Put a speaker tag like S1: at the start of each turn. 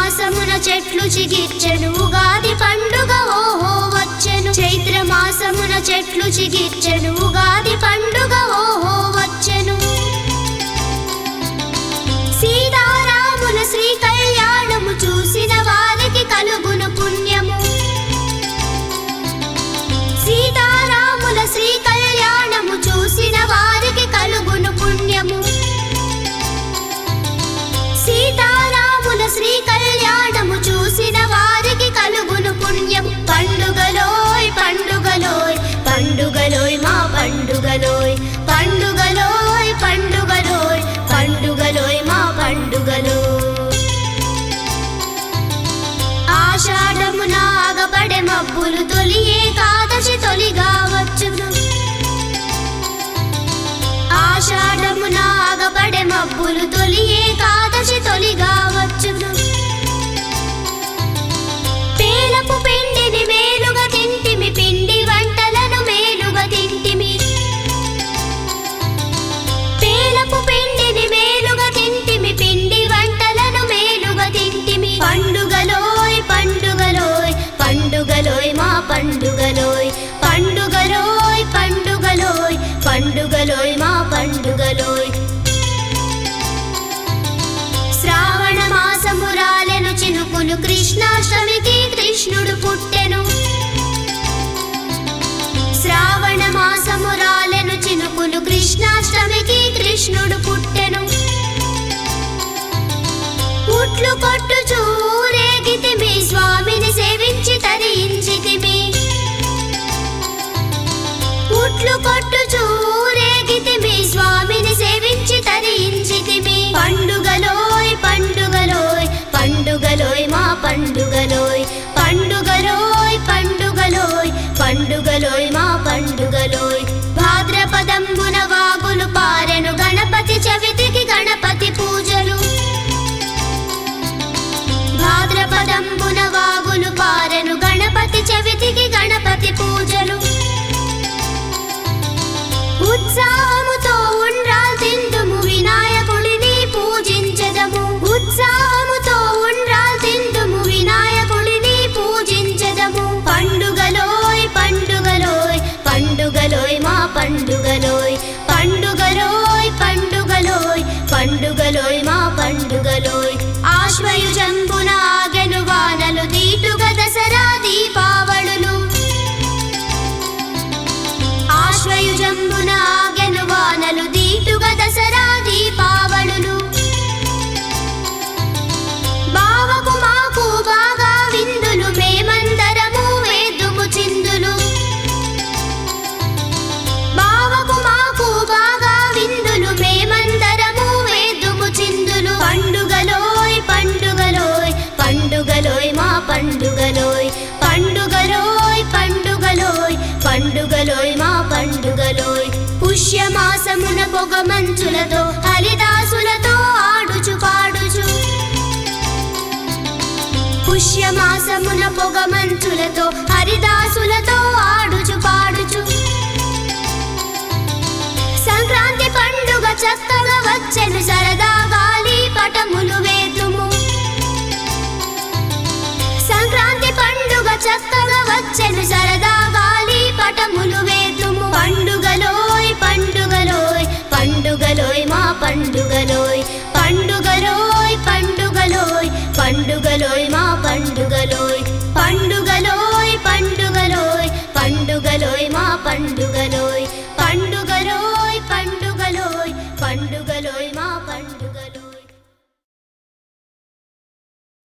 S1: మాసమున చెట్లు చిగిర్చెను ఉగాది పండుగ ఓహో వచ్చెను చైత్ర మాసమున చెట్లు చిగిర్చెను ఉగాది పండుగ ఓహో వచ్చెను సీతారాముల శ్రీ కళ్యాణము చూసిన వారికి కలుగును పుణ్యము సీతారాముల శ్రీ కళ్యాణము చూసిన వారికి కలుగును పుణ్యము సీతారాముల శ్రీ కళ్యాణము చూసిన వారికి కలుగును పుణ్యం పండుగలోయ్ పండుగలోయ్ పండుగలోయ్ మా పండుగలోయ్ పండుగలోయ్ పండుగలోయ్ పండుగలోయ్ మా పండుగలోయ్ ఆషాఢమున ఆగపడే మబ్బులు తొలి ఏకాదశి తొలిగా వచ్చును ఆషాఢమున ఆగపడే మబ్బులు తొలి ఏకాదశి తొలిగా వచ్చును పేలపు పిండిని మేలుగా తింటిమి పిండి వంటలను మేలుగా తింటిమి పేలపు పిండిని మేలుగా తింటిమి పిండి వంటలను మేలుగా తింటిమి పండుగలోయ్ పండుగలోయ్ పండుగలోయ్ మా పండుగలోయ్ పండుగలోయ్ పండుగలోయ్ పండుగలోయ్ మా పండుగలోయ్ శ్రావణ మాసము రాలెను చినుకులు కృష్ణాష్టమికి కృష్ణుడు పుట్టెను శ్రావణ మాసము రాలెను చినుకులు కృష్ణాష్టమికి కృష్ణుడు పుట్టెను పుట్లు కొట్టుచూ ఊరేగితిమి స్వామిని సేవించి తరించితిమి పుట్లు కొట్టుచూ ఊరేగితిమి స్వామిని సేవించి తరించితిమి పండుగలోయ్ పండుగలోయ్ పండుగలోయ్ మా పండుగలోయ్ పండుగలోయ్ పండుగలోయ్ పండుగలోయ్ మా పండుగలోయ్ భాద్రపదంబున వాగులు పారెను గణపతి చవితికి గణపతి పూజలు భాద్రపదంబున వాగులు పారెను గణపతి చవితికి గణపతి పూజలు ఉత్సాహముతో ఉండ్రాల్ తిందుము వినాయకుడిని పూజించదము ఉత్సాహముతో ఉండ్రాల్ తిందుము వినాయకుడిని పూజించదము పండుగలోయ్ పండుగలోయ్ పండుగలోయ్ మా పండుగలోయ్ పండుగలోయ్ పండుగలోయ్ పండుగలోయ్ మా పండుగలోయ్ ఆశ్వయుజంబున ఆగెను వానలు దీటుగా దసరా దీపావళులు ఆశ్వయుజంబున ఆగెను వానలు దీటుగా దసరా దీపావళులు బావకు మాకు బాగా విందులు మేమందరము వేదుము చిందులు బావకు మాకు బాగా విందులు మేమందరము వేదుము చిందులు పండుగలోయ్ పండుగలోయ్ పండుగలోయ్ మా పండుగలోయ్ పండుగలోయ్ పండుగలోయ్ పండుగలోయ్ మా పండుగలోయ్ పుష్యమాసమున పొగ మంచులతో హరిదాసులతో ఆడుచు పాడుచు పుష్యమాసమున పొగ మంచులతో హరిదాసులతో ఆడుచు పాడుచు సంక్రాంతి పండుగ చక్కగా వచ్చెను సరదా గాలి పటములు వేతుము సంక్రాంతి పండుగ చక్కగా వచ్చెను సరదా గాలి పటములు వేతుము పండుగలోయ్ పండుగలోయ్ పండుగలోయ్ మా పండుగలోయ్ పండుగలోయ్ పండుగలోయ్ పండుగలోయ్ మా పండుగ